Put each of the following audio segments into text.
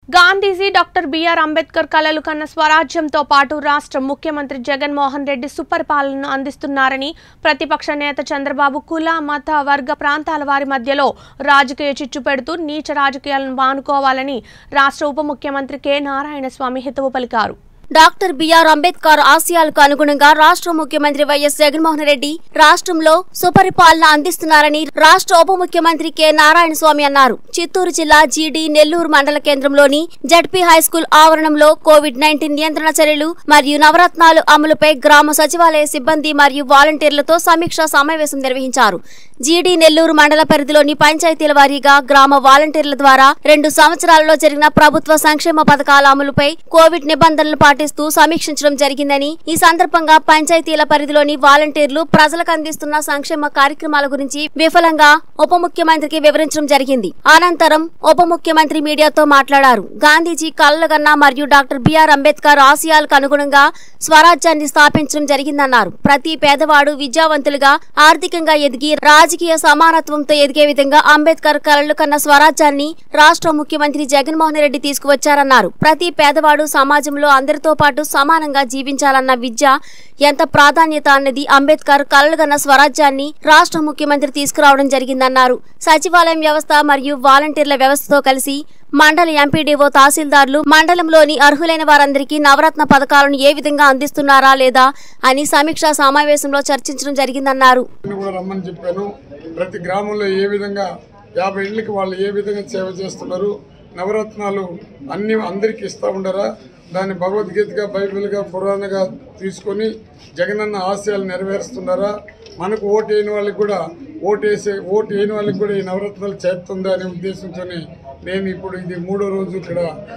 Gandhiji doctor BR Ambedkar కలలు కన్న స్వరాజ్యంతో పాటు రాష్ట్ర ముఖ్యమంత్రి జగన్మోహన్ రెడ్డి సుపరిపాలనను అందిస్తున్నారని ప్రతిపక్ష నేత చంద్రబాబు కుల మత వర్గ ప్రాంతాల వారి మధ్యలో రాజకీయ చిచ్చు పెడుతూ నీచ రాజకీయాలను మానుకోవాలని రాష్ట్ర ఉప ముఖ్యమంత్రి కె నారాయణ స్వామి హితవు పలికారు డాక్టర్ బిఆర్ అంబేద్కర్ ఆశయాలకు అనుగుణంగా రాష్ట్ర ముఖ్యమంత్రి వైఎస్ జగన్మోహన్ రెడ్డి రాష్ట్రంలో సుపరిపాలన అందిస్తున్నారని రాష్ట్ర ఉప ముఖ్యమంత్రి కె నారాయణ స్వామి అన్నారు చిత్తూరు జిల్లా జీడి నెల్లూరు మండల కేంద్రంలోని జడ్పీ హైస్కూల్ ఆవరణంలో కోవిడ్ నైన్టీన్ నియంత్రణ చర్యలు మరియు నవరత్నాలు అమలుపై గ్రామ సచివాలయ సిబ్బంది మరియు వాలంటీర్లతో సమీక్షా సమావేశం నిర్వహించారు జీడీ నెల్లూరు మండల పరిధిలోని పంచాయతీల వారీగా గ్రామ వాలంటీర్ల ద్వారా రెండు సంవత్సరాలలో జరిగిన ప్రభుత్వ సంక్షేమ పథకాల అమలుపై కోవిడ్ నిబంధనలు పాటిస్తూ సమీక్షించడం జరిగిందని ఈ సందర్భంగా పంచాయతీల పరిధిలోని వాలంటీర్లు ప్రజలకు అందిస్తున్న సంక్షేమ కార్యక్రమాల గురించి విఫలంగా ఉప ముఖ్యమంత్రికి వివరించడం జరిగింది అనంతరం ఉప ముఖ్యమంత్రి మీడియాతో మాట్లాడారు గాంధీజీ కలలుగన్న మరియు డాక్టర్ బిఆర్ అంబేద్కర్ ఆశయాలకు అనుగుణంగా స్వరాజ్యాన్ని స్థాపించడం జరిగిందన్నారు ప్రతి పేదవాడు విద్యావంతులుగా ఆర్థికంగా ఎదిగి రాజకీయ సమానత్వంతో ఎదిగే విధంగా అంబేద్కర్ కలలు కన్న స్వరాజ్యాన్ని రాష్ట్ర ముఖ్యమంత్రి జగన్మోహన్ రెడ్డి తీసుకువచ్చారన్నారు ప్రతి పేదవాడు సమాజంలో అందరితో పాటు సమానంగా జీవించాలన్న విద్య ఎంత ప్రాధాన్యత అన్నది అంబేద్కర్ కలలుగన్న స్వరాజ్యాన్ని రాష్ట్ర ముఖ్యమంత్రి తీసుకురావడం జరిగిందన్నారు సచివాలయం వ్యవస్థ మరియు వాలంటీర్ల వ్యవస్థతో కలిసి మండల ఎంపీడీఓ తహసీల్దార్లు మండలంలోని అర్హులైన వారందరికీ నవరత్న పథకాలను ఏ విధంగా అందిస్తున్నారా లేదా అని సమీక్షా సమావేశంలో చర్చించడం జరిగిందన్నారు నేను కూడా రమ్మని చెప్పాను ప్రతి గ్రామంలో ఏ విధంగా యాభై ఇళ్ళకి వాళ్ళు ఏ విధంగా సేవ చేస్తున్నారు నవరత్నాలు అన్ని అందరికి ఇస్తా ఉండరా దాన్ని భగవద్గీతగా బైబిల్గా పురాణగా తీసుకొని జగనన్న ఆశయాలు నెరవేరుస్తున్నారా మనకు ఓటు వేయని వాళ్ళకి కూడా ఓటు వేసే ఓటు వేయని వాళ్ళకి కూడా ఈ నవరత్నాలు చేస్తుందా అనే ఉద్దేశంతోనే నేను ఇప్పుడు ఇది మూడో రోజు ఇక్కడ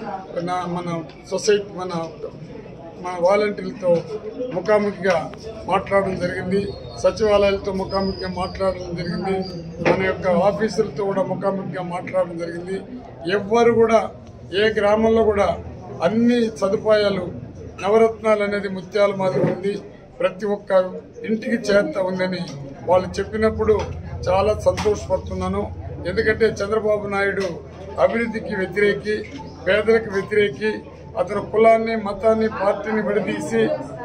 నా మన సొసైటీ మన మన వాలంటీర్లతో ముఖాముఖిగా మాట్లాడడం జరిగింది సచివాలయాలతో ముఖాముఖిగా మాట్లాడడం జరిగింది మన యొక్క ఆఫీసులతో కూడా ముఖాముఖిగా మాట్లాడడం జరిగింది ఎవ్వరు కూడా ఏ గ్రామంలో కూడా అన్ని సదుపాయాలు నవరత్నాలు అనేది ముత్యాల మాదిరి ఉంది ప్రతి ఒక్క ఇంటికి చేత ఉందని వాళ్ళు చెప్పినప్పుడు చాలా సంతోషపడుతున్నాను ఎందుకంటే చంద్రబాబు నాయుడు అభివృద్ధికి వ్యతిరేకి పేదలకు వ్యతిరేకి అతను కులాన్ని మతాన్ని పార్టీని విడదీసి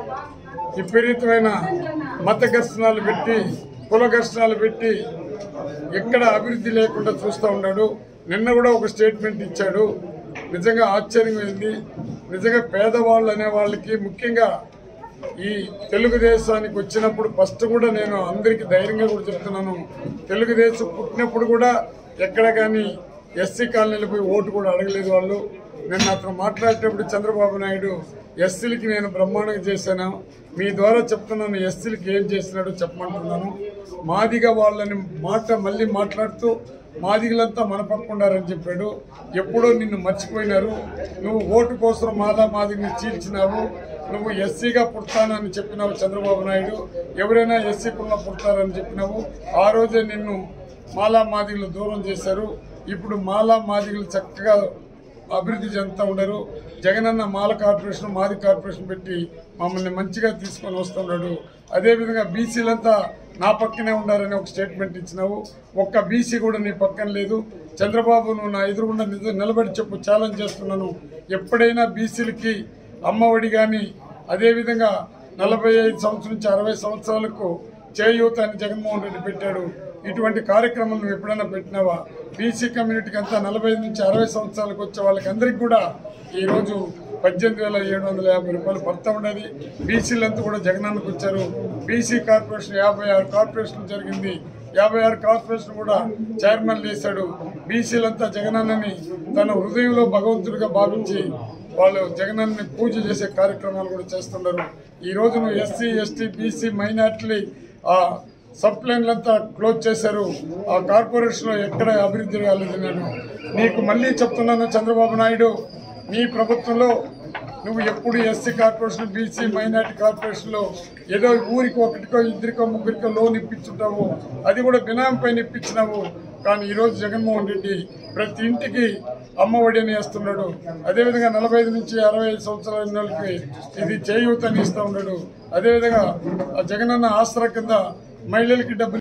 విపరీతమైన మత ఘర్షణాలు పెట్టి కుల ఘర్షణాలు పెట్టి ఎక్కడ అభివృద్ధి లేకుండా చూస్తూ ఉన్నాడు నిన్న కూడా ఒక స్టేట్మెంట్ ఇచ్చాడు నిజంగా ఆశ్చర్యమైంది నిజంగా పేదవాళ్ళు అనే వాళ్ళకి ముఖ్యంగా ఈ తెలుగుదేశానికి వచ్చినప్పుడు ఫస్ట్ కూడా నేను అందరికీ ధైర్యంగా కూడా చెప్తున్నాను తెలుగుదేశం పుట్టినప్పుడు కూడా ఎక్కడ కానీ ఎస్సీ కాలనీలో పోయి ఓటు కూడా అడగలేదు వాళ్ళు నిన్న అతను మాట్లాడేటప్పుడు చంద్రబాబు నాయుడు ఎస్సీలకి నేను బ్రహ్మాండంగా చేశాను మీ ద్వారా చెప్తున్నాను ఎస్సీలకి ఏం చేసినాడో చెప్పమంటున్నాను మాదిగా వాళ్ళని మాట మళ్ళీ మాట్లాడుతూ మాదిగలంతా మన పక్కుండారని చెప్పాడు ఎప్పుడో నిన్ను మర్చిపోయినారు నువ్వు ఓటు కోసం మాదా మాదిని చీల్చినావు నువ్వు ఎస్సీగా పుడతానని చెప్పినావు చంద్రబాబు నాయుడు ఎవరైనా ఎస్సీ కుల పుడతారని చెప్పినావు ఆ రోజే నిన్ను మాలా మాదిగలు దూరం చేశారు ఇప్పుడు మాలా మాదిగలు చక్కగా అభివృద్ధి చెందుతూ ఉండరు జగనన్న మాల కార్పొరేషన్ మాది కార్పొరేషన్ పెట్టి మమ్మల్ని మంచిగా తీసుకొని వస్తున్నాడు అదేవిధంగా బీసీలంతా నా పక్కనే ఉండాలని ఒక స్టేట్మెంట్ ఇచ్చినావు ఒక్క బీసీ కూడా నీ పక్కన లేదు చంద్రబాబు నువ్వు నా ఎదురుగుండా నిజ- నిలబడి చెప్పు ఛాలెంజ్ చేస్తున్నాను ఎప్పుడైనా బీసీలకి అమ్మఒడి కానీ అదేవిధంగా నలభై ఐదు సంవత్సరం నుంచి అరవై సంవత్సరాలకు చేయూత అని జగన్మోహన్ రెడ్డి పెట్టాడు ఇటువంటి కార్యక్రమం నువ్వు ఎప్పుడైనా పెట్టినావా బీసీ కమ్యూనిటీకి అంతా నలభై ఐదు నుంచి అరవై సంవత్సరాలకు వచ్చే వాళ్ళకి అందరికి కూడా ఈరోజు పద్దెనిమిది వేల ఏడు వందల యాభై రూపాయలు భర్త ఉండేది బీసీలంతా కూడా జగనన్నకు వచ్చారు బీసీ కార్పొరేషన్ యాభై ఆరు కార్పొరేషన్ జరిగింది యాభై ఆరు కార్పొరేషన్ కూడా చైర్మన్ వేశాడు బీసీలంతా జగనన్నని తన హృదయంలో భగవంతుడిగా భావించి వాళ్ళు జగనన్ని పూజ చేసే కార్యక్రమాలు కూడా చేస్తున్నారు ఈ రోజు నువ్వు ఎస్సీ ఎస్టీ బీసీ మైనార్టీ ఆ సబ్ ప్లాన్లంతా క్లోజ్ చేశారు ఆ కార్పొరేషన్లో ఎక్కడ అభివృద్ధి కాలేదు నేను నీకు మళ్ళీ చెప్తున్నాను చంద్రబాబు నాయుడు నీ ప్రభుత్వంలో నువ్వు ఎప్పుడు ఎస్సీ కార్పొరేషన్ బీసీ మైనార్టీ కార్పొరేషన్లో ఏదో ఊరికి ఒకటికో ఇద్దరికో ముగ్గురికో లోన్ ఇప్పించుంటావు అది కూడా బినామీ పైన ఇప్పించినావు కానీ ఈరోజు జగన్మోహన్ రెడ్డి ప్రతి ఇంటికి అమ్మఒడి అని వేస్తున్నాడు అదేవిధంగా నలభై ఐదు నుంచి అరవై ఐదు సంవత్సరాల వాళ్ళకి ఇది చేయూతని ఇస్తూ ఉన్నాడు అదేవిధంగా ఆ జగనన్న ఆసరా కింద మహిళలకి డబ్బులు